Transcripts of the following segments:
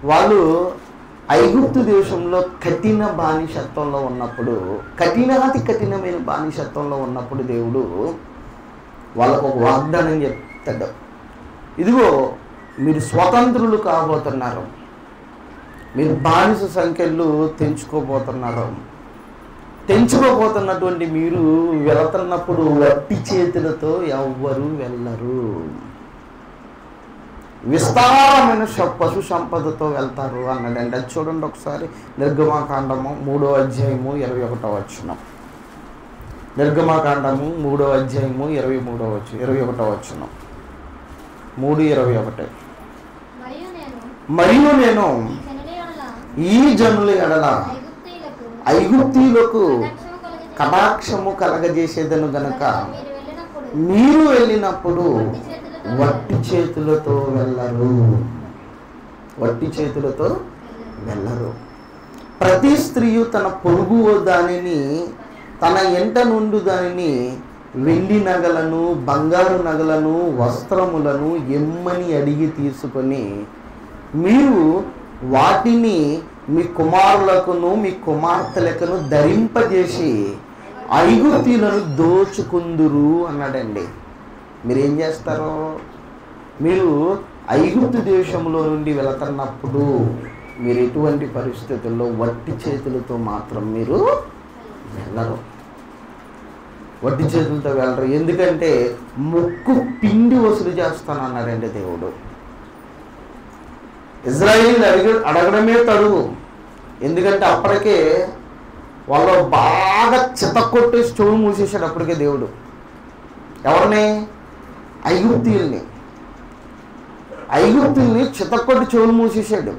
వాళ్ళు ఐగుప్తు దేశంలో కఠిన బానిసత్వంలో ఉన్నప్పుడు కఠినాతి కఠినమైన బానిసత్వంలో ఉన్నప్పుడు దేవుడు వాళ్ళకు ఒక వాగ్దానం చెప్తాడు ఇదిగో మీరు స్వతంత్రులు కాబోతున్నారు మీరు బానిస సంఖ్యలు తెంచుకోబోతున్నారు తెంచుకోబోతున్నటువంటి మీరు వెళుతున్నప్పుడు వట్టి చేతులతో ఎవ్వరూ వెళ్ళరు విస్తారమైన స- పశు సంపదతో వెళ్తారు అన్నాడండి అది చూడండి ఒకసారి నిర్గమాకాండము మూడో అధ్యాయము ఇరవై ఒకటో వచనం నిర్గమాకాండము మూడో అధ్యాయము ఇరవై మూడో వచ్చు ఇరవై ఒకటో వచనం మూడు ఇరవై ఒకటి మరియు నేను మరియు నేను ఈ జనుల యెడల ఈ జనుల ఎడల ఐగుప్తీయులకు ఐగుప్తీయులకు కటాక్షము కలుగజేసి కటాక్షము కలగజేసేదను గనక మీరు వెళ్ళినప్పుడు మీరు వెళ్ళినప్పుడు వట్టి చేతులతో వట్టి చేతులతో వెళ్ళరు వట్టి చేతులతో వెళ్ళరు ప్రతి స్త్రీయు తన పొరుగు దానిని తన ఎంట నుండి దానిని వెండి నగలను బంగారు నగలను వస్త్రములను ఎమ్మని అడిగి తీసుకొని మీరు వాటిని మీ కుమారులకును మీ కుమార్తెలకును ధరింపజేసి ఐగుప్తీలను దోచుకుందురు అన్నాడండి మీరు ఏం చేస్తారు మీరు ఐగుప్తు దేశంలో నుండి వెళుతున్నప్పుడు మీరు ఎటువంటి పరిస్థితుల్లో వట్టి చేతులతో మాత్రం మీరు వెళ్ళరు వట్టి చేతులతో వెళ్ళరు ఎందుకంటే ముక్కు పిండి వసూలు చేస్తానన్నాడండి దేవుడు ఇజ్రాయిల్ అడిగ అడగడమే తడువు ఎందుకంటే అప్పటికే వాళ్ళు బాగా చితక్కొట్టేసి చెవు మూసేశాడు అప్పటికే దేవుడు ఎవరిని ఐగుప్తీయుల్ని ఐగుప్తుల్ని చితక్కొట్టి చెవులు మూసేశాడు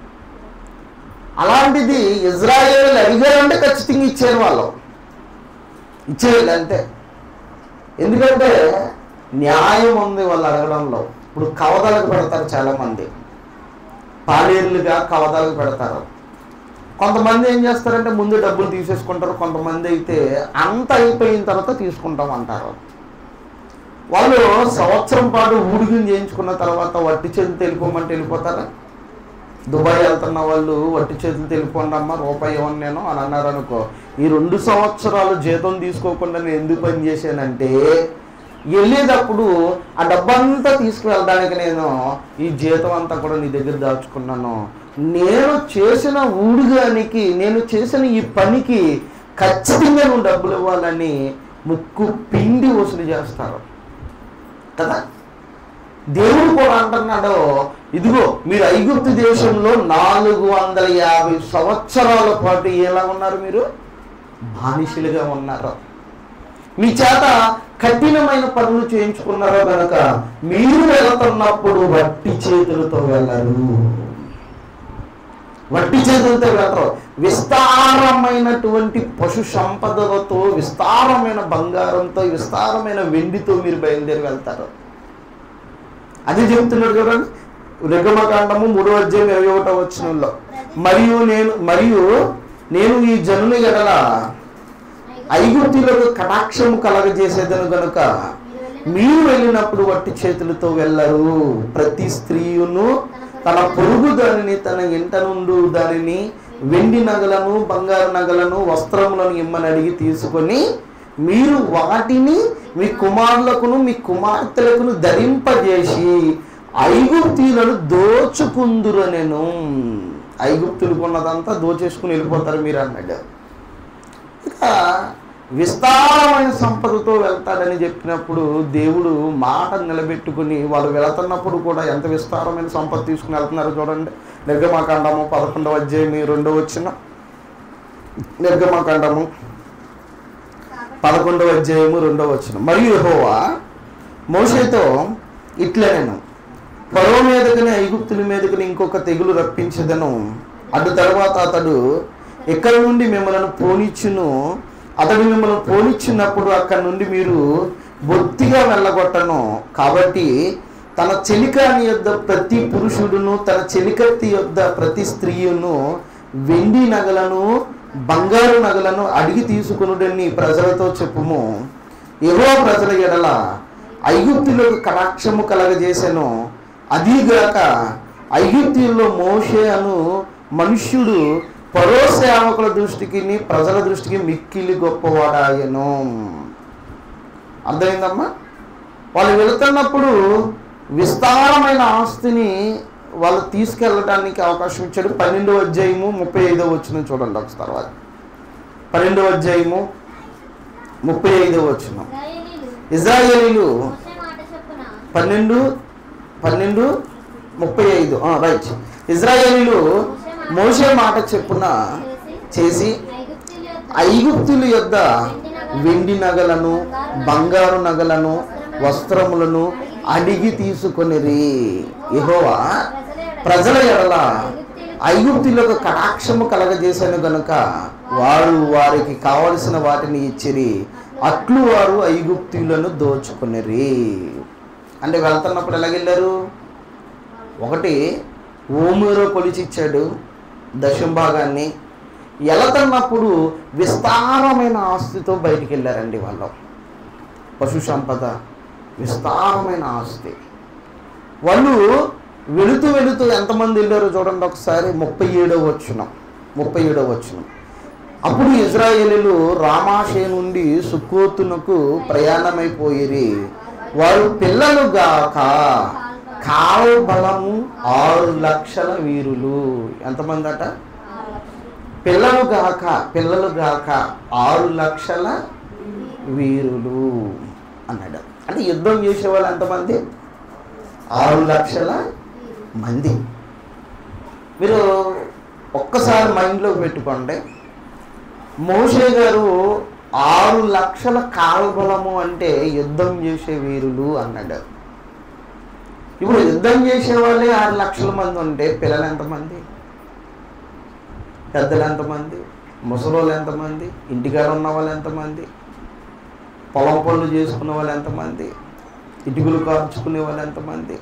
అలాంటిది ఇజ్రాయేల్ అడిగారంటే ఖచ్చితంగా ఇచ్చారు వాళ్ళు ఇచ్చేయాలి అంతే ఎందుకంటే న్యాయం ఉంది వాళ్ళు అడగడంలో ఇప్పుడు కవదలకు పెడతారు చాలామంది పాలేరులుగా కవదాలకు పెడతారు కొంతమంది ఏం చేస్తారంటే ముందు డబ్బులు తీసేసుకుంటారు కొంతమంది అయితే అంత అయిపోయిన తర్వాత తీసుకుంటాం అంటారు వాళ్ళు సంవత్సరం పాటు ఊడిగిని చేయించుకున్న తర్వాత వట్టి చేతులు వెళ్ళిపోమంటే వెళ్ళిపోతారా దుబాయ్ వెళ్తున్న వాళ్ళు వట్టి చేతులు తెలిపోండి అమ్మ రూపాయి ఇవ్వను నేను అని అన్నారు అనుకో ఈ రెండు సంవత్సరాలు జీతం తీసుకోకుండా నేను ఎందుకు పని చేశానంటే వెళ్ళేటప్పుడు ఆ డబ్బంతా తీసుకువెళ్ళడానికి నేను ఈ జీతం అంతా కూడా నీ దగ్గర దాచుకున్నాను నేను చేసిన ఊడుగానికి నేను చేసిన ఈ పనికి ఖచ్చితంగా నువ్వు డబ్బులు ఇవ్వాలని ముక్కు పిండి వసూలు చేస్తారు కదా దేవుడు కూడా అంటున్నాడు ఇదిగో మీరు ఐగుప్తు దేశంలో నాలుగు వందల యాభై సంవత్సరాల పాటు ఎలా ఉన్నారు మీరు బానిసలుగా ఉన్నారు మీ చేత కఠినమైన పనులు చేయించుకున్నారో కనుక మీరు వెళుతున్నప్పుడు వట్టి చేతులతో వెళ్ళరు వట్టి చేతులతో వెళ్ళరు విస్తారమైనటువంటి పశు సంపదలతో విస్తారమైన బంగారంతో విస్తారమైన వెండితో మీరు బయలుదేరి వెళ్తారు అది చెప్తున్నాడు చూడండి రిగమకాండము మూడో అధ్యాయం ఇరవై ఒకటో వచ్చినంలో మరియు నేను మరియు నేను ఈ జనుల ఎడల ఐగుప్తులకు కటాక్షము కలగజేసేదను గనుక మీరు వెళ్ళినప్పుడు వట్టి చేతులతో వెళ్ళరు ప్రతి స్త్రీయును తన పొరుగు దానిని తన ఇంట నుండు దానిని వెండి నగలను బంగారు నగలను వస్త్రములను ఇమ్మని అడిగి తీసుకొని మీరు వాటిని మీ కుమారులకును మీ కుమార్తెలకును ధరింపజేసి ఐగుప్తీయులను దోచుకుందురు నేను ఐగుప్తులకు ఉన్నదంతా దోచేసుకుని వెళ్ళిపోతారు మీరు అన్నాడు ఇక విస్తారమైన సంపదతో వెళ్తాడని చెప్పినప్పుడు దేవుడు మాట నిలబెట్టుకుని వాళ్ళు వెళుతున్నప్పుడు కూడా ఎంత విస్తారమైన సంపద తీసుకుని వెళ్తున్నారో చూడండి నిర్గమాకాండము పదకొండవ అధ్యాయం రెండవ వచ్చిన నిర్గమాకాండము పదకొండవ అధ్యాయము రెండవ వచ్చిన మరియు యెహోవా మోషేతో ఇట్లా నేను పొరవ మీదకని ఐగుప్తుల మీదకని ఇంకొక తెగులు రప్పించదను అటు తర్వాత అతడు ఎక్కడి నుండి మిమ్మల్ని పోనిచ్చును అతడు మిమ్మల్ని పోనిచ్చినప్పుడు అక్కడి నుండి మీరు బొత్తిగా వెళ్ళగొట్టను కాబట్టి తన చెలికాని యొద్ద ప్రతి పురుషుడును తన చెలికత్తి యొద్ద ప్రతి స్త్రీయును వెండి నగలను బంగారు నగలను అడిగి తీసుకునుడని ప్రజలతో చెప్పుము ఏవో ప్రజల ఎడల ఐగుప్తులకు కటాక్షము కలగజేసెను అదీగాక ఐగుప్తిలో మోషే అను మనుష్యుడు పరో సేవకుల దృష్టికి ప్రజల దృష్టికి మిక్కిలి గొప్పవాడాయను అర్థమైందమ్మా వాళ్ళు వెళుతున్నప్పుడు విస్తారమైన ఆస్తిని వాళ్ళు తీసుకెళ్ళడానికి అవకాశం ఇచ్చాడు పన్నెండో అధ్యాయము ముప్పై ఐదో వచ్చిన చూడండి ఒకసారి తర్వాత పన్నెండో అధ్యాయము ముప్పై ఐదో వచ్చిన ఇశ్రాయేలీలు ఇజ్రాయేలీలు మోషే మాట చొప్పున పన్నెండు పన్నెండు ముప్పై ఐదు రైట్ ఇజ్రాయేలీలు మోసే మాట చెప్పున చేసి ఐగుప్తీయుల ఐగుప్తుల యొద్ద యొద్ద వెండి నగలను బంగారు నగలను వస్త్రములను అడిగి తీసుకొనిరి యెహోవా ప్రజల ఎడల ఐగుప్తులకు కటాక్షము కలగజేశాను గనుక వారు వారికి కావలసిన వాటిని ఇచ్చిరి అట్లు వారు ఐగుప్తులను దోచుకునిరి అంటే వెళ్తున్నప్పుడు ఎలాగెళ్ళారు ఒకటి ఓమూరో కొలిచి ఇచ్చాడు దశం భాగాన్ని వెళుతున్నప్పుడు విస్తారమైన ఆస్తితో బయటికి వెళ్ళారండి వాళ్ళు పశు సంపద విస్తారమైన ఆస్తి వాళ్ళు వెళుతూ వెళుతూ ఎంతమంది వెళ్ళారో చూడండి ఒకసారి ముప్పై ఏడవ వచ్చిన ముప్పై ఏడవ వచ్చిన అప్పుడు ఇజ్రాయేలీలు రామాషే నుండి సుక్కోతునకు ప్రయాణమైపోయిరి వారు పిల్లలు గాక కాల్బలము ఆరు లక్షల వీరులు ఎంతమంది అట పిల్లలు గాక పిల్లలు గాక ఆరు లక్షల వీరులు అన్నాడు అంటే యుద్ధం చేసేవాళ్ళు ఎంతమంది ఆరు లక్షల మంది మీరు ఒక్కసారి మైండ్లో పెట్టుకోండి మోషే గారు ఆరు లక్షల కాల్బలము అంటే యుద్ధం చేసే వీరులు అన్నాడు ఇప్పుడు యుద్ధం చేసే వాళ్ళే ఆరు లక్షల మంది ఉంటే పిల్లలు ఎంతమంది పెద్దలు ఎంతమంది ముసలోళ్ళు ఎంతమంది ఇంటికాడ ఉన్న వాళ్ళు ఎంతమంది పొలం పనులు చేసుకునే వాళ్ళు ఎంతమంది ఇటుకలు కార్చుకునే వాళ్ళు ఎంతమంది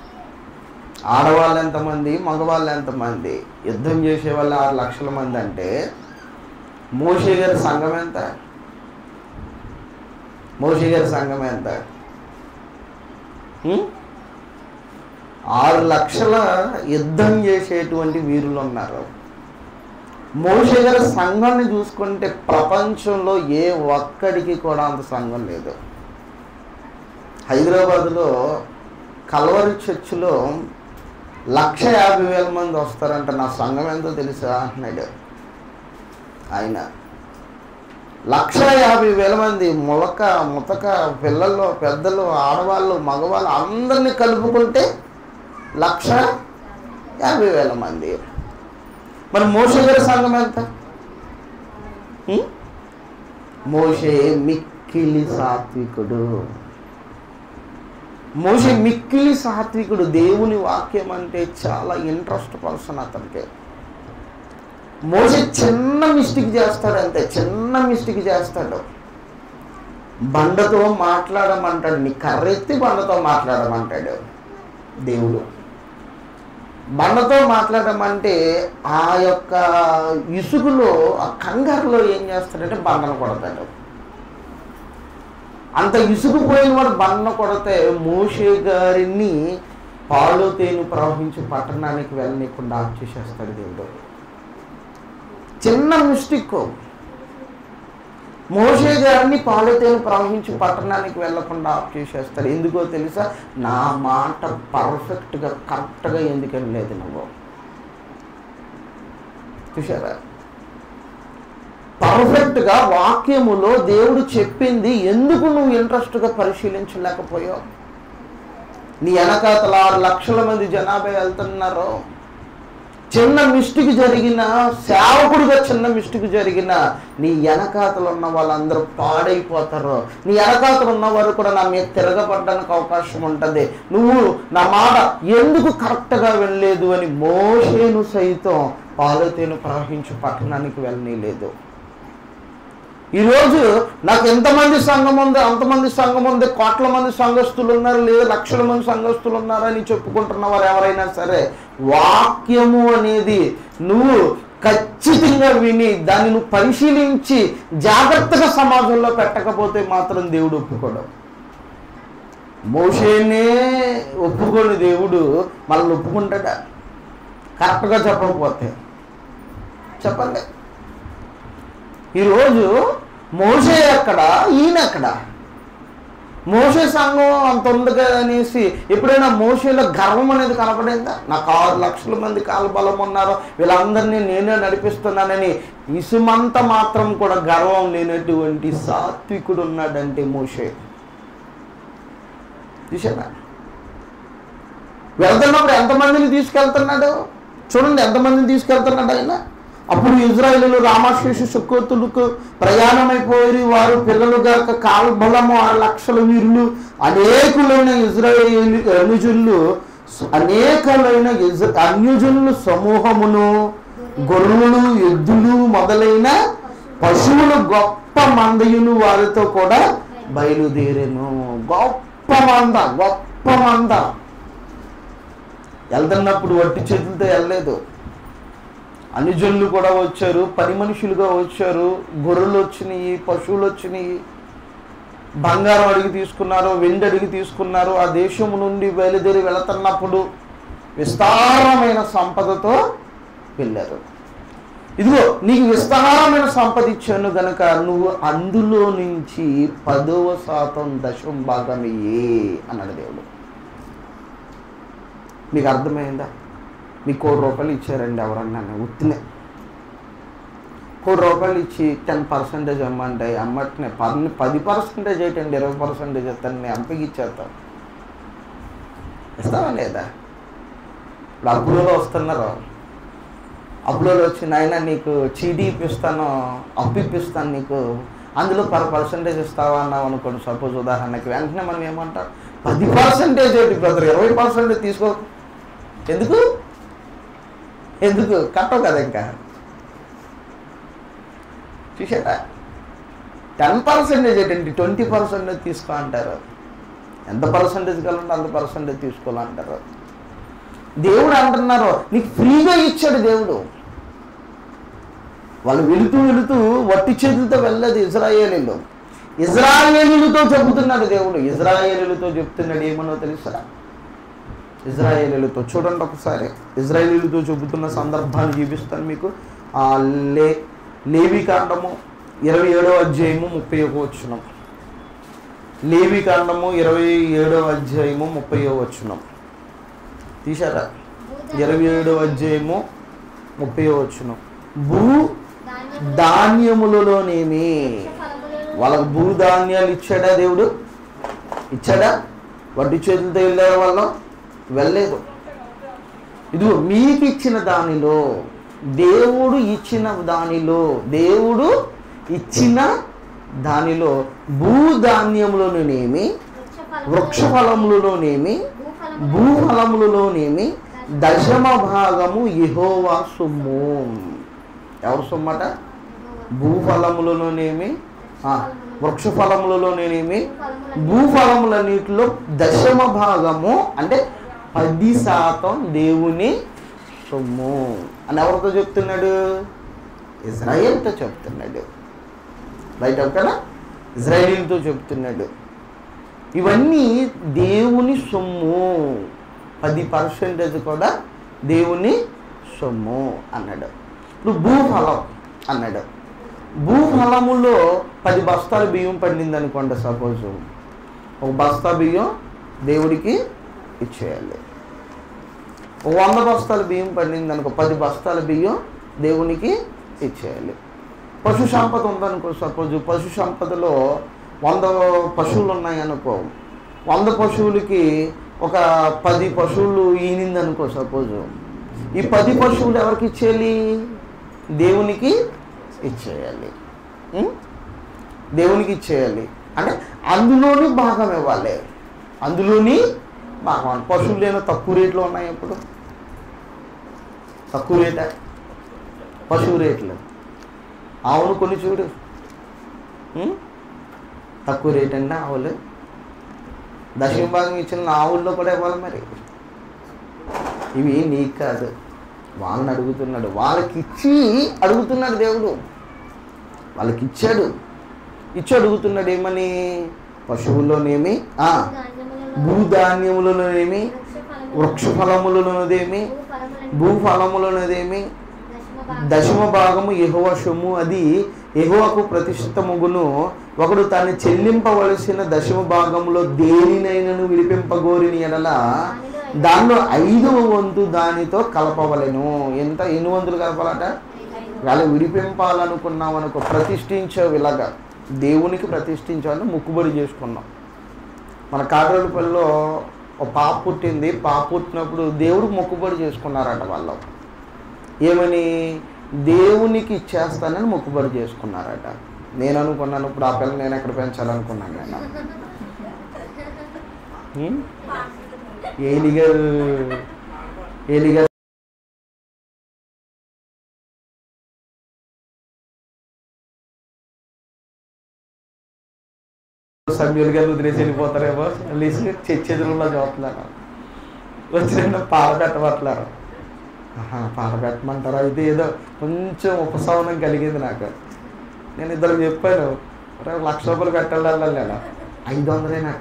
ఆడవాళ్ళు ఎంతమంది మగవాళ్ళు ఎంతమంది యుద్ధం చేసే వాళ్ళు ఆరు లక్షల మంది అంటే మోషే గారి సంఘం ఎంత మోషే గారి సంఘం ఎంత ఉం? ఆరు లక్షల యుద్ధం చేసేటువంటి వీరులు ఉన్నారు మోషే గారి సంఘాన్ని చూసుకుంటే ప్రపంచంలో ఏ ఒక్కడికి కూడా అంత సంఘం లేదు హైదరాబాద్లో కల్వరి చర్చిలో లక్ష యాభై వేల మంది వస్తారంట నా సంఘం ఎంతో తెలుసా అంటున్నాడు ఆయన లక్ష యాభై వేల మంది ములక ముతక పిల్లలు పెద్దలు ఆడవాళ్ళు మగవాళ్ళు అందరినీ కలుపుకుంటే లక్ష యాభై వేల మంది మరి మోషే గారి సంఘం ఎంత ఉం? మోషే మిక్కిలి సాత్వికుడు మోషే మిక్కిలి సాత్వికుడు దేవుని వాక్యం అంటే చాలా ఇంట్రెస్ట్ పర్సన్ అతనికి మోసే చిన్న మిస్టేక్ చేస్తాడు అంతే చిన్న మిస్టేక్ చేస్తాడు బండతో మాట్లాడమంటాడు నీ కర్రెత్తి బండతో మాట్లాడమంటాడు దేవుడు బండతో మాట్లాడమంటే ఆ యొక్క ఇసుగులో ఆ కంగారులో ఏం చేస్తాడంటే బండను కొడతాడు అంత ఇసుకుపోయిన వాడు బండను కొడితే మోషే గారిని పాలు తేను ప్రవహించి పట్టణానికి వెళ్ళనీయకుండా ఆఫ్ చేసేస్తాడు దేవుడు చిన్న మిస్టేక్ మోషే గారిని పాలుతేను ప్రవహించి పట్టణానికి వెళ్లకుండా ఆఫ్ చేసేస్తారు ఎందుకో తెలుసా నా మాట పర్ఫెక్ట్గా కరెక్ట్గా ఎందుకని లేదు నువ్వు చూసారా పర్ఫెక్ట్గా వాక్యములో దేవుడు చెప్పింది ఎందుకు నువ్వు ఇంట్రెస్ట్గా పరిశీలించలేకపోయావు నీ వెనకాతల ఆరు లక్షల మంది జనాభా వెళ్తున్నారు చిన్న మిస్టేక్ జరిగిన సేవకుడిగా చిన్న మిస్టేక్ జరిగిన నీ వెనకాతలు ఉన్న వాళ్ళందరూ పాడైపోతారు నీ వెనకాతలు ఉన్నవారు కూడా నా మీద తిరగబడడానికి అవకాశం ఉంటుంది నువ్వు నా మాట ఎందుకు కరెక్ట్గా వెళ్ళలేదు అని మోషేను సైతం పాలతేను ప్రవహించి పట్టణానికి వెళ్ళనీలేదు ఈరోజు నాకు ఎంతమంది సంఘం ఉంది అంతమంది సంఘం ఉంది కోట్ల మంది సంఘస్థులు ఉన్నారు లేదా లక్షల మంది సంఘస్థులు ఉన్నారని చెప్పుకుంటున్న వారు ఎవరైనా సరే వాక్యము అనేది నువ్వు ఖచ్చితంగా విని దాన్ని నువ్వు పరిశీలించి జాగ్రత్తగా సమాజంలో పెట్టకపోతే మాత్రం దేవుడు ఒప్పుకోడు మోషేనే ఒప్పుకోని దేవుడు మనల్ని ఒప్పుకుంటాడా కరెక్ట్గా చెప్పకపోతే చెప్పండి ఈరోజు మోసే ఎక్కడ ఈయన ఎక్కడ మోసే సంఘం అంత ఉంది కదా అనేసి ఎప్పుడైనా మోసేలో గర్వం అనేది కనపడిందా నాకు ఆరు లక్షల మంది కాలబలం ఉన్నారు వీళ్ళందరినీ నేనే నడిపిస్తున్నానని ఇసుమంత మాత్రం కూడా గర్వం లేనటువంటి సాత్వికుడు ఉన్నాడంటే మోసే చూసారా వెళ్తున్నప్పుడు ఎంతమందిని తీసుకెళ్తున్నాడు చూడండి ఎంతమందిని తీసుకెళ్తున్నాడు ఆయన అప్పుడు ఇజ్రాయేలు రామశేష సుక్కోతులకు ప్రయాణమైపోయి వారు పిల్లలుగా కాల్బలము ఆరు లక్షల వీరులు అనేకులైన ఇజ్రాయేలు అనుజులు అనేకలైన ఇజ్ర అన్యుజులు సమూహమును గొర్రెలు ఎద్దులు మొదలైన పశువులు గొప్ప మందయులు వారితో కూడా బయలుదేరెను గొప్ప మంద గొప్ప మంద వెళ్తున్నప్పుడు వట్టి చేతులతో వెళ్ళలేదు అనుజనులు కూడా వచ్చారు పని మనుషులుగా వచ్చారు గొర్రెలు వచ్చినాయి పశువులు వచ్చినాయి బంగారం అడిగి తీసుకున్నారు వెండి అడిగి తీసుకున్నారు ఆ దేశం నుండి బయలుదేరి వెళుతున్నప్పుడు విస్తారమైన సంపదతో వెళ్ళారు ఇదిగో నీకు విస్తారమైన సంపద ఇచ్చాను గనక నువ్వు అందులో నుంచి పదవ శాతం దశం భాగం ఏ అన్నాడు దేవుడు మీకు అర్థమైందా మీకు కోటి రూపాయలు ఇచ్చారండి ఎవరన్నా ఉత్తినే కోటి రూపాయలు ఇచ్చి టెన్ పర్సెంటేజ్ అమ్మంటే అమ్మటనే పది పది పర్సెంటేజ్ ఏంటండి ఇరవై పర్సెంటేజ్ ఇస్తాను నేను ఎంపకి ఇచ్చేస్తాను ఇస్తావా లేదా ఇప్పుడు అప్పులలో వస్తున్నారు అప్పులలో వచ్చి నాయన నీకు చీడీ ఇప్పిస్తాను అప్పు ఇప్పిస్తాను నీకు అందులో పర్ పర్సెంటేజ్ ఇస్తావా అన్నావు అనుకోండి సపోజ్ ఉదాహరణకి వెంటనే మనం ఏమంటాం పది పర్సెంటేజ్ ఏంటి బ్రదర్ ఇరవై పర్సెంటేజ్ తీసుకో ఎందుకు ఎందుకు కట్టవు కదా ఇంకా చూసారా టెన్ పర్సెంటేజ్ ఏంటండి ట్వంటీ పర్సెంటేజ్ తీసుకో అంటారు ఎంత పర్సెంటేజ్ కావాలంటే అంత పర్సెంటేజ్ తీసుకోవాలంటారు దేవుడు అంటున్నారు నీకు ఫ్రీగా ఇచ్చాడు దేవుడు వాళ్ళు వెళుతూ వెళుతూ వట్టి చేతులతో వెళ్ళలేదు ఇజ్రాయేలీలు ఇజ్రాయేలీలతో చెబుతున్నాడు దేవుడు ఇజ్రాయేలీలతో చెప్తున్నాడు ఏమనో తెలుసా ఇజ్రాయేలీలతో చూడండి ఒకసారి ఇజ్రాయేలీలతో చెబుతున్న సందర్భాన్ని చూపిస్తాను మీకు ఆ లే లేవి కాండము ఇరవై ఏడవ అధ్యాయము ముప్పై ఒక వచ్చినం లేవి కాండము ఇరవై ఏడవ అధ్యాయము ముప్పై వచ్చినం తీశారా ఇరవై ఏడవ అధ్యాయము ముప్పై వచ్చినం భూ ధాన్యములలోనేమి వాళ్ళకు భూ ధాన్యాలు ఇచ్చాడా దేవుడు ఇచ్చాడా వడ్డీ చేతులతో వెళ్ళారు వాళ్ళు వెళ్ళలేదు ఇదిగో మీకు ఇచ్చిన దానిలో దేవుడు ఇచ్చిన దానిలో దేవుడు ఇచ్చిన దానిలో భూధాన్యములలోనేమి వృక్ష ఫలములలోనేమి భూఫలములలోనేమి దశమ భాగము యెహోవా సొమ్ము ఎవరు సొమ్మట భూఫలములలోనేమి ఆ, వృక్ష ఫలములలోనేమి భూఫలములన్నిటిలో దశమ భాగము అంటే పది శాతం దేవుని సొమ్ము అని ఎవరితో చెప్తున్నాడు ఇజ్రాయేల్తో చెప్తున్నాడు రైట్ కదా ఇజ్రాయేలీలతో చెప్తున్నాడు ఇవన్నీ దేవుని సొమ్ము పది పర్సెంటేజ్ కూడా దేవుని సొమ్ము అన్నాడు ఇప్పుడు భూఫలం అన్నాడు భూఫలములో పది బస్తాలు బియ్యం పండింది అనుకోండి సపోజ్ ఒక బస్తా బియ్యం దేవుడికి ఇచ్చేయాలి ఒక వంద బస్తాల బియ్యం పండింది అనుకో పది బస్తాల బియ్యం దేవునికి ఇచ్చేయాలి పశు సంపద ఉందనుకో సపోజ్ పశు సంపదలో వంద పశువులు ఉన్నాయనుకో వంద పశువులకి ఒక పది పశువులు ఈనింది అనుకో సపోజ్ ఈ పది పశువులు ఎవరికి ఇచ్చేయాలి దేవునికి ఇచ్చేయాలి ఉం? దేవునికి ఇచ్చేయాలి అంటే అందులోని భాగం ఇవ్వాలి అందులోని భాగం పశువులు ఏమైనా తక్కువ రేట్లో ఉన్నాయి ఇప్పుడు తక్కువ రేటా పశువు రేట్లు ఆవును కొన్ని చూడు ఉం? తక్కువ రేట్ అంటే ఆవులు దశమ భాగం ఇచ్చిన ఆవుల్లో కూడా ఇవ్వాలి మరి ఇవి నీకు కాదు వాళ్ళని అడుగుతున్నాడు వాళ్ళకి ఇచ్చి అడుగుతున్నాడు దేవుడు వాళ్ళకి ఇచ్చాడు ఇచ్చి అడుగుతున్నాడు ఏమని పశువుల్లోనేమి ఆ, భూధాన్యములలోనేమి వృక్ష ఫలములనుదేమి భూఫలములను భూఫలములనుదేమి దశమ భాగం దశమ భాగము యెహోవా సొమ్ము అది యెహోవాకు ప్రతిష్ఠితముగును ఒకడు తాను చెల్లింపవలసిన దశమ భాగంలో దేనినైనను విడిపింపగోరిని ఎడల దానిలో ఐదవ వంతు దానితో కలపవలెను ఎంత ఎన్ని వంతులు కలపాలట వాళ్ళ విడిపింపాలనుకున్నాం అనుకో ప్రతిష్ఠించావు ఇలాగా దేవునికి ప్రతిష్ఠించాలని ముక్కుబడి చేసుకున్నాం మన కాకరపల్లిలో ఒక పాప పుట్టింది పాప పుట్టినప్పుడు దేవుడు మొక్కుబడి చేసుకున్నారట వాళ్ళు ఏమని దేవునికి ఇచ్చేస్తానని మొక్కుబడి చేసుకున్నారట నేను అనుకున్నాను ఇప్పుడు ఆ పిల్ల నేను ఎక్కడ పెంచాలనుకున్నాను నేను హ్మ్? ఏలిగర్ ఏలిగర్ సభ్యులు గారు వదిలేసి వెళ్ళిపోతారేమో లేచి చర్చెదురులో చూస్తున్నాను వచ్చిన పాల పెట్టబట్టలేరు ఆహా, పాల పెట్టమంటారు అయితే ఏదో కొంచెం ఉపశమనం కలిగింది నాకు నేను ఇద్దరు చెప్పాను "ఒరే, లక్ష రూపాయలు పెట్టాలి లేదా ఐదు వందలేనట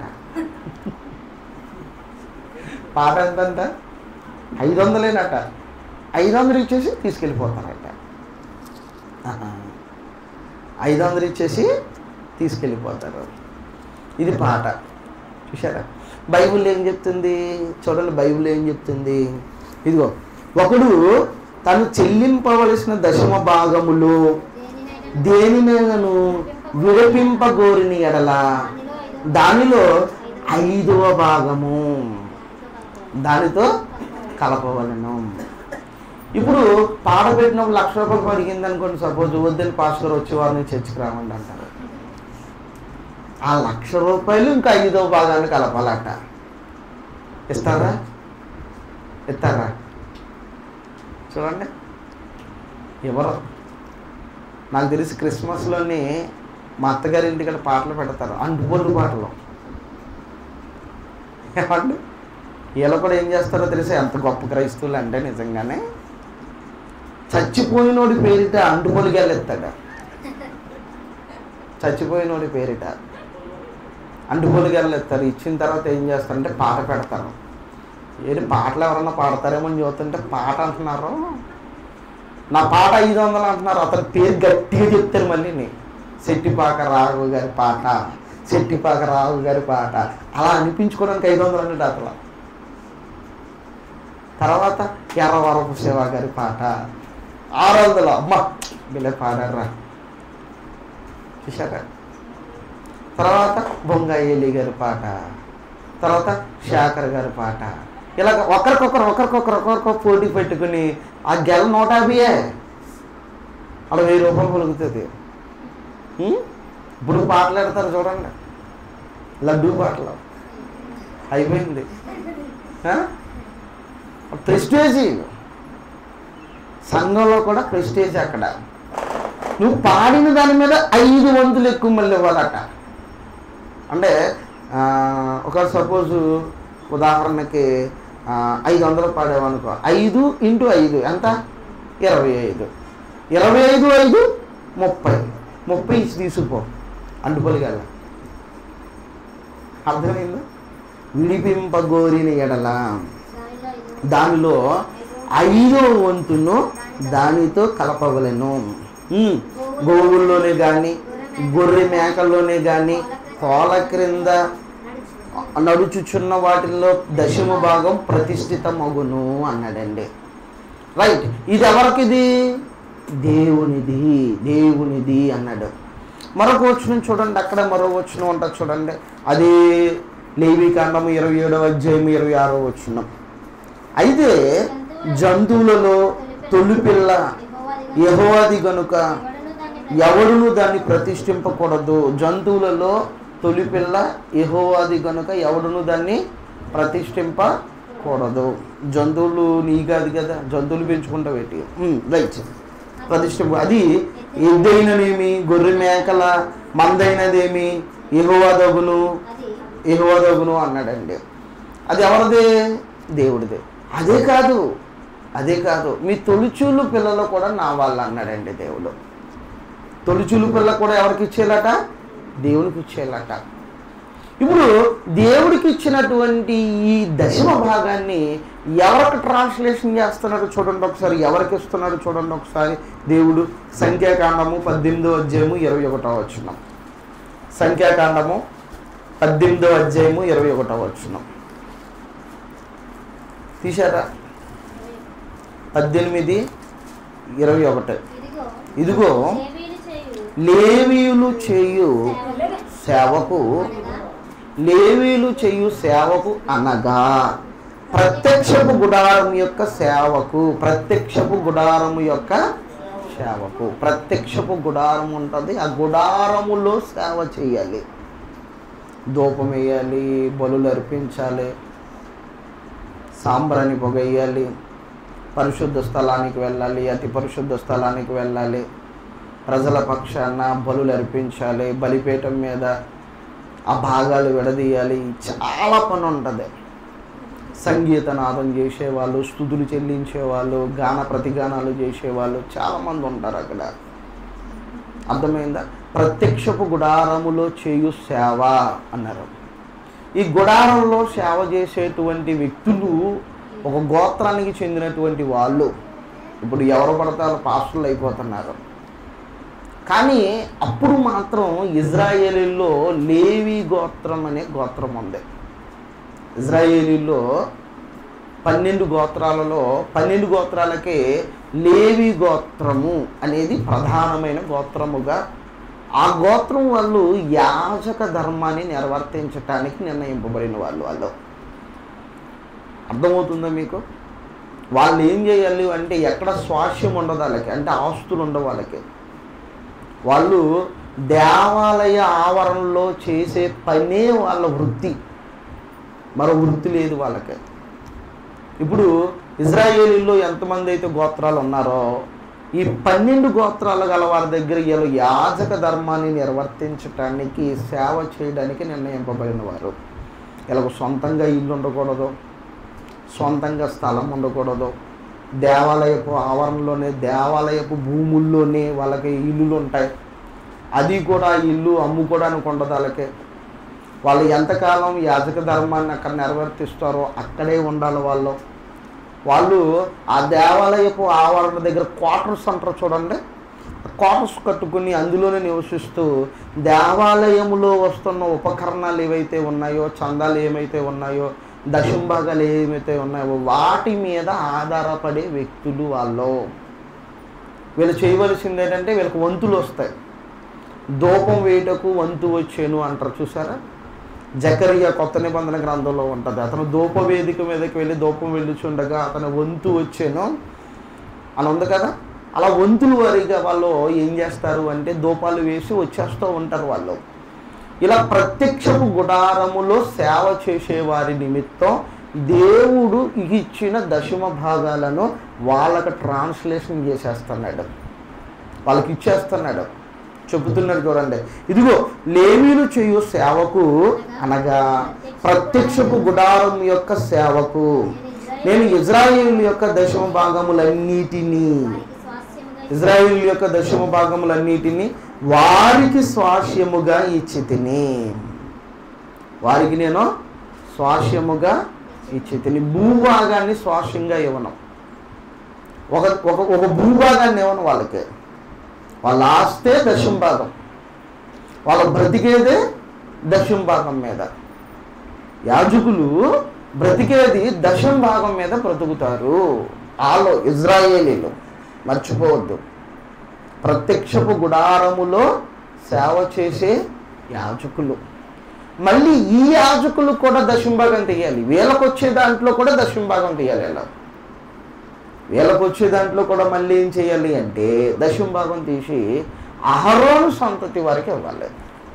పాట ఎంతంట ఐదు వందలేనట ఐదు వందలు ఇచ్చేసి తీసుకెళ్ళిపోతారట ఆహా. ఐదు వందలు ఇచ్చేసి తీసుకెళ్ళిపోతారు ఇది పాట చూసారా బైబిల్ ఏం చెప్తుంది చూడండి బైబిల్ ఏం చెప్తుంది ఇదిగో ఒకడు తను చెల్లింపవలసిన దశమ భాగములో దేనినైనాను విడిపింపగోరిని ఎడల దానిలో ఐదవ భాగము దానితో కలపవలను ఇప్పుడు పాట పెట్టినప్పుడు లక్ష రూపాయలు అడిగింది అనుకోండి సపోజ్ వద్దని పాస్టర్ వచ్చి వారిని చర్చికి రావండి అంటారు ఆ లక్ష రూపాయలు ఇంకా ఐదో భాగాన్ని కలపాలట ఇస్తారా ఇస్తారా చూడండి ఎవరు నాకు తెలిసి క్రిస్మస్లోని మా అత్తగారి ఇంటికి పాటలు పెడతారు అంటుపొల్లు పాటలు ఏమండి వీళ్ళు కూడా ఏం చేస్తారో తెలిసి ఎంత గొప్ప క్రైస్తవులు అంటే నిజంగానే చచ్చిపోయినోడి పేరిట అంటుపొలిగాలు ఎత్తాడు చచ్చిపోయినోడి పేరిట అంటుపొలిగాలు ఎత్తారు ఇచ్చిన తర్వాత ఏం చేస్తారంటే పాట పెడతారు ఏంటి పాటలు ఎవరన్నా పాడతారేమో అని చూస్తుంటే పాట అంటున్నారు నా పాట ఐదు వందలు అంటున్నారు అతని పేరు గట్టిగా చెప్తారు మళ్ళీ శెట్టిపాక రాఘవ గారి పాట శెట్టిపాక రాఘవ గారి పాట అలా అనిపించుకోవడానికి ఐదు వందలు అంటే అసలు తర్వాత ఎర్రవరపు శివ గారి పాట ఆరు వందలు అమ్మ వీళ్ళే పాడారా చూసారా తర్వాత బొంగాయేలి గారి పాట తర్వాత శాకర్ గారి పాట ఇలా ఒకరికొకరు ఒకరికొకరు ఒకరికొకరు పోటీ పెట్టుకుని ఆ గెల నూట యాభైయే అలా వెయ్యి రూపాయలు పలుకుతుంది ఉం? ఇప్పుడు పాటలు పెడతారు చూడండి లడ్డూ పాటలు అయిపోయింది ప్రెస్టేజీ సంఘంలో కూడా ప్రెస్టేజ్ అక్కడ నువ్వు పాడిన దాని మీద ఐదు వంతులు ఎక్కువ మళ్ళీ ఇవ్వాలట అంటే ఆ, ఒక సపోజ్ ఉదాహరణకి ఆ, ఐదు వందలు పాడేవనుకో ఐదు ఇంటూ ఐదు ఎంత ఇరవై ఐదు ఇరవై ఐదు ఐదు ముప్పై ముప్పై ఇచ్చి తీసుకుపో అంటుపలిగల అర్థమైందా విడిపింపగోరిన ఎడల దానిలో ఐదో వంతును దానితో కలపవలెను ఉమ్, గోవుల్లోనే కానీ గొర్రె మేకల్లోనే కానీ కోల క్రింద నడుచుచున్న వాటిల్లో దశమ భాగం ప్రతిష్ఠితమగును అన్నాడండి రైట్ ఇది ఎవరికిది దేవునిది దేవునిది అన్నాడు మరొక వచనం చూడండి అక్కడ మరో వచనం ఉంటుంది చూడండి అది లేవికాండం ఇరవై ఏడవ అధ్యాయం ఇరవై ఆరో వచనం అయితే జంతువులలో తొలిపిల్ల యహోవాది గనుక ఎవడును దాన్ని ప్రతిష్ఠింపకూడదు జంతువులలో తొలిపిల్ల యహోవాది గనుక ఎవడును దాన్ని ప్రతిష్ఠింపకూడదు జంతువులు నీ కాదు కదా జంతువులు పెంచుకుంటావు ఏంటి రైట్ ప్రతిష్ఠింప అది ఎద్దైననేమి గొర్రె మేకల మందైనదేమి యహోవాదగును యహోవాదగును అన్నాడండి అది ఎవరిదే దేవుడిదే అదే కాదు అదే కాదు మీ తొలిచూలు పిల్లలు కూడా నా వాళ్ళు అన్నాడండి దేవుడు తొలిచూలు పిల్ల కూడా ఎవరికి ఇచ్చేయాలట దేవునికి ఇచ్చేయాలట ఇప్పుడు దేవుడికి ఇచ్చినటువంటి ఈ దశమ భాగాన్ని ఎవరికి ట్రాన్స్లేషన్ చేస్తున్నాడు చూడండి ఒకసారి ఎవరికి ఇస్తున్నాడు చూడండి ఒకసారి దేవుడు సంఖ్యాకాండము పద్దెనిమిదో అధ్యాయము ఇరవై ఒకటో వచ్చినాం సంఖ్యాకాండము పద్దెనిమిదో అధ్యాయము ఇరవై ఒకటో వచ్చినాం తీశారా పద్దెనిమిది ఇరవై ఒకటి ఇదిగో ఇదిగో లేవీయులు చేయు లేవీయులు చేయు సేవకు అనగా లేవీలు చేయు సేవకు అనగా ప్రత్యక్షపు గుడారం యొక్క సేవకు ప్రత్యక్షపు గుడారము యొక్క సేవకు ప్రత్యక్షపు గుడారం ఉంటుంది ఆ గుడారములో సేవ చేయాలి ధూపం వేయాలి బలులు అర్పించాలి సాంబ్రాణి పొగ వేయాలి పరిశుద్ధ స్థలానికి వెళ్ళాలి అతి పరిశుద్ధ స్థలానికి వెళ్ళాలి ప్రజల పక్షాన బలులు అర్పించాలి బలిపీఠం మీద ఆ భాగాలు విడదీయాలి చాలా పని ఉంటుంది సంగీత నాదం చేసేవాళ్ళు స్థుతులు చెల్లించేవాళ్ళు గాన ప్రతిగానాలు చేసేవాళ్ళు చాలామంది ఉంటారు అక్కడ అర్థమైందా ప్రత్యక్షపు గుడారములో చేయు సేవ అన్నారు ఈ గుడారంలో సేవ చేసేటువంటి వ్యక్తులు ఒక గోత్రానికి చెందినటువంటి వాళ్ళు ఇప్పుడు ఎవరు పడతారో పాస్టర్లు అయిపోతున్నారు కానీ అప్పుడు మాత్రం ఇజ్రాయేలీల్లో లేవి గోత్రం అనే గోత్రం ఉంది ఇజ్రాయేలీల్లో పన్నెండు గోత్రాలలో పన్నెండు గోత్రాలకే లేవి గోత్రము అనేది ప్రధానమైన గోత్రముగా ఆ గోత్రం వాళ్ళు యాజక ధర్మాన్ని నిర్వర్తించటానికి నిర్ణయింపబడిన వాళ్ళు వాళ్ళు అర్థమవుతుందా మీకు వాళ్ళు ఏం చేయాలి అంటే ఎక్కడ స్వాస్యం ఉండదు వాళ్ళకి అంటే ఆస్తులు ఉండవు వాళ్ళకి వాళ్ళు దేవాలయ ఆవరణలో చేసే పనే వాళ్ళ వృత్తి మరో వృత్తి లేదు వాళ్ళకి ఇప్పుడు ఇజ్రాయేలీలో ఎంతమంది అయితే గోత్రాలు ఉన్నారో ఈ పన్నెండు గోత్రాలు గల వారి దగ్గర వీళ్ళు యాజక ధర్మాన్ని నిర్వర్తించటానికి సేవ చేయడానికి నిర్ణయింపబడిన వారు వీళ్ళకు సొంతంగా ఇల్లు ఉండకూడదు సొంతంగా స్థలం ఉండకూడదు దేవాలయపు ఆవరణలోనే దేవాలయపు భూముల్లోనే వాళ్ళకి ఇల్లులు ఉంటాయి అది కూడా ఇల్లు అమ్ముకోవడానికి ఉండదు వాళ్ళకి వాళ్ళు ఎంతకాలం యాజక ధర్మాన్ని అక్కడ నెరవేర్తిస్తారో అక్కడే ఉండాలి వాళ్ళు వాళ్ళు ఆ దేవాలయపు ఆవరణ దగ్గర క్వార్టర్స్ అంటారు చూడండి క్వార్టర్స్ కట్టుకుని అందులోనే నివసిస్తూ దేవాలయములో వస్తున్న ఉపకరణాలు ఏవైతే ఉన్నాయో చందాలు ఏమైతే ఉన్నాయో దశంభాగాలు ఏమైతే ఉన్నాయో వాటి మీద ఆధారపడే వ్యక్తులు వాళ్ళు వీళ్ళు చేయవలసింది ఏంటంటే వీళ్ళకి వంతులు వస్తాయి ధూపం వేయటకు వంతు వచ్చాను అంటారు చూసారా జకరియా కొత్త నిబంధన గ్రంథంలో ఉంటుంది అతను ధూప వేదిక మీదకి వెళ్ళి ధూపం వెళ్ళుచుండగా అతను వంతు వచ్చాను అని ఉంది కదా అలా వంతుల వారిగా వాళ్ళు ఏం చేస్తారు అంటే ధూపాలు వేసి వచ్చేస్తూ ఉంటారు వాళ్ళు ఇలా ప్రత్యక్షపు గుడారములో సేవ చేసే వారి నిమిత్తం దేవుడు ఇచ్చిన దశమ భాగాలను వాళ్ళకి ట్రాన్స్లేషన్ చేసేస్తున్నాడు వాళ్ళకి ఇచ్చేస్తున్నాడు చెబుతున్నాడు చూడండి ఇదిగో లేవీలు చేయు సేవకు అనగా ప్రత్యక్షపు గుడారం యొక్క సేవకు నేను ఇజ్రాయేల్ యొక్క దశమ భాగములన్నిటినీ వారికి స్వాస్యముగా ఇజ్రాయిల్ యొక్క దశమ భాగములన్నిటినీ వారికి స్వాస్యముగా ఇచ్చి తిని వారికి నేను స్వాస్యముగా ఇచ్చి తిని భూభాగాన్ని స్వాస్యంగా ఇవ్వను ఒక ఒక ఒక భూభాగాన్ని ఇవ్వను వాళ్ళకి వాళ్ళ ఆస్తే దశమ భాగం వాళ్ళ బ్రతికేదే దశమ భాగం మీద యాజకులు బ్రతికేది దశమ భాగం మీద బ్రతుకుతారు ఆలో ఇజ్రాయేలీలు మర్చిపోవద్దు ప్రత్యక్షపు గుడారములో సేవ చేసే యాజకులు మళ్ళీ ఈ యాజకులు కూడా దశంభాగం తీయాలి వీళ్ళకి వచ్చే దాంట్లో కూడా దశంభాగం తీయాలి వీళ్ళ వీళ్ళకి వచ్చే దాంట్లో కూడా మళ్ళీ ఏం చేయాలి అంటే దశంభాగం తీసి అహరోను సంతతి వారికి ఇవ్వాలి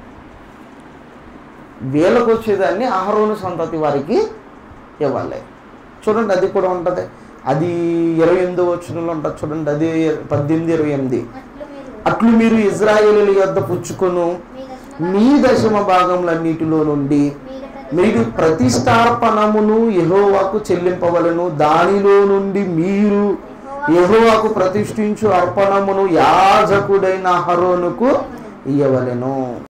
వీళ్ళకి వచ్చేదాన్ని అహరోను సంతతి వారికి ఇవ్వాలి చూడండి అది కూడా ఉంటుంది అది ఇరవై ఎనిమిదో వచ్చినలో ఉంటుంది చూడండి అది పద్దెనిమిది ఇరవై ఎనిమిది అట్లు అట్లు మీరు మీరు ఇజ్రాయేలీల యొద్ద పుచ్చుకొను మీ దశమ మీ దశమ భాగములన్నిటిలో నుండి మీరు మీరు ప్రతిష్టార్పణమును యెహోవాకు చెల్లింపవలను దానిలో నుండి మీరు యెహోవాకు ప్రతిష్ఠించు అర్పణమును యాజకుడైన హరోనుకు ఇయ్యవలెను